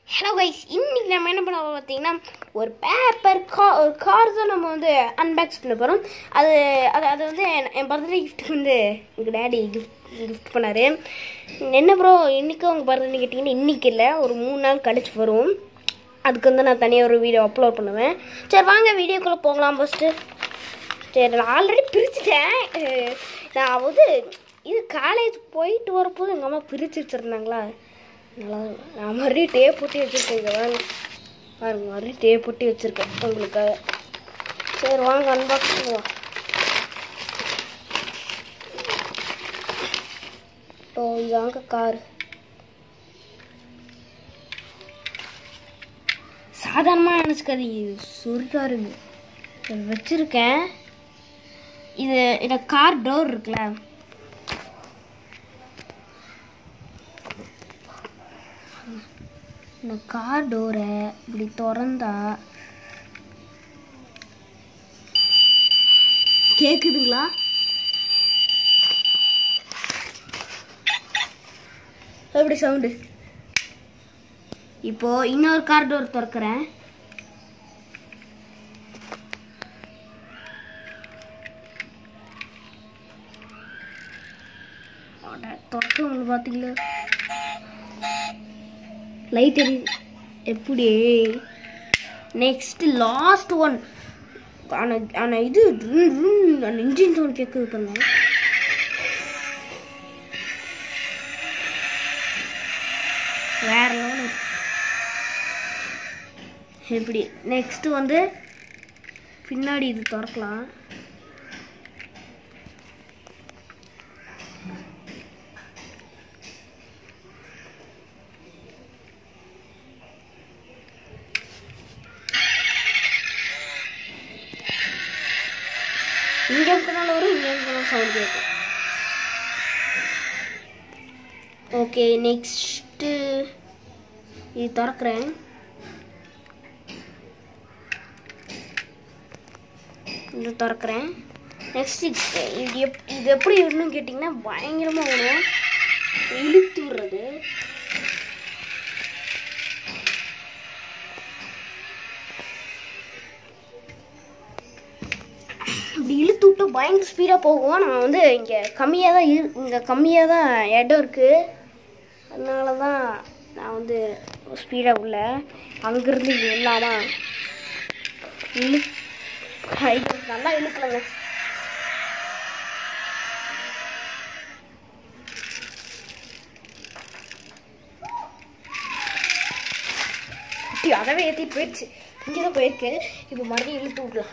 hello guys இன்னைக்கு நம்ம என்ன பண்ண போறோம் பார்த்தீங்கன்னா ஒரு பேப்பர் கா ஒரு கார் தான் நம்ம வந்து அன்பாக்ஸ் பண்ண போகிறோம் அது அது அது வந்து என் என் பர்த்டே கிஃப்ட் வந்து எங்கள் டேடி கிஃப்ட் கிஃப்ட் பண்ணார் என்ன ப்ரோ இன்னைக்கு உங்கள் பர்த்டே கேட்டிங்கன்னா இன்னைக்கு இல்லை ஒரு மூணு நாள் கழிச்சு வரும் அதுக்கு வந்து நான் தனியாக ஒரு வீடியோ அப்லோட் பண்ணுவேன் சரி வாங்க வீடியோக்குள்ளே போகலாம் ஃபஸ்ட்டு சரி நான் ஆல்ரெடி பிரிச்சுட்டேன் அஹ் நான் வந்து இது காலேஜ் போயிட்டு வரப்போது எங்கள் அம்மா பிரித்து வச்சுருந்தாங்களா நல்லா நான் மறுபடியும் டேப் போட்டு வச்சுருக்கேன் இங்கே வாங்க பாருங்க மறுபடியும் டேப் போட்டு வச்சுருக்கேன் உங்களுக்காக சரி வாங்க அன்பாக்ஸ் பண்ணுவோம் ஓ இதாங்க கார் சாதாரணமாக நினச்சிக்காதீங்க இது சுருக்காருங்க இதை வச்சுருக்கேன் இது இந்த கார் டோர் இருக்குல்ல இந்த கார் டோரை இப்படி திறந்தா கேக்குதுங்களா எப்படி சவுண்டு இப்போ இன்னொரு கார் டோர் திறக்கிறேன் திறக்க முடியல பார்த்தீங்களா லைட் எரி எப்படி நெக்ஸ்ட் லாஸ்ட் ஒன் ஆனால் ஆனால் இது ரும், ரும், அந்த இன்ஜின் சவுண்ட் கேட்குது பாருங்க வேற லெவல் எப்படி நெக்ஸ்ட் வந்து பின்னாடி இது திறக்கலாம் இங்கே இருக்கனால வரும் இங்கே இருக்கனால சவுண்ட் கேட்கும் ஓகே நெக்ஸ்ட்டு இது திறக்கிறேன் இது திறக்கிறேன் நெக்ஸ்ட் இது எப் இது எப்படி விடணும்னு கேட்டிங்கன்னா பயங்கரமாக வரும் இழுத்து விடுறது இப்படி இழுத்து விட்டு பயங்கர ஸ்பீடாக போகும் நான் வந்து இங்கே கம்மியாக தான் இரு இங்கே கம்மியாக தான் இடம் இருக்குது அதனால தான் நான் வந்து ஸ்பீடாக உள்ள அங்கேருந்து இங்கே இல்லாமல் இழு ஐயோ, நல்லா இழுக்கலங்க குட்டி அதவே ஏற்றி போயிடுச்சு இங்கே தான் போயிருக்கு இப்போ மறுபடியும் இழுத்து விடலாம்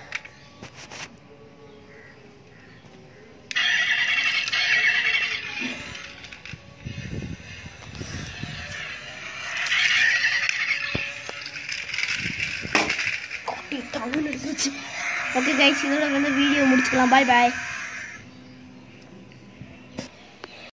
குட்டி டவுன் எடுத்துச்சு ஓகே கைஸ் இதோட வந்து வீடியோ முடிச்சுக்கலாம் பாய் பாய்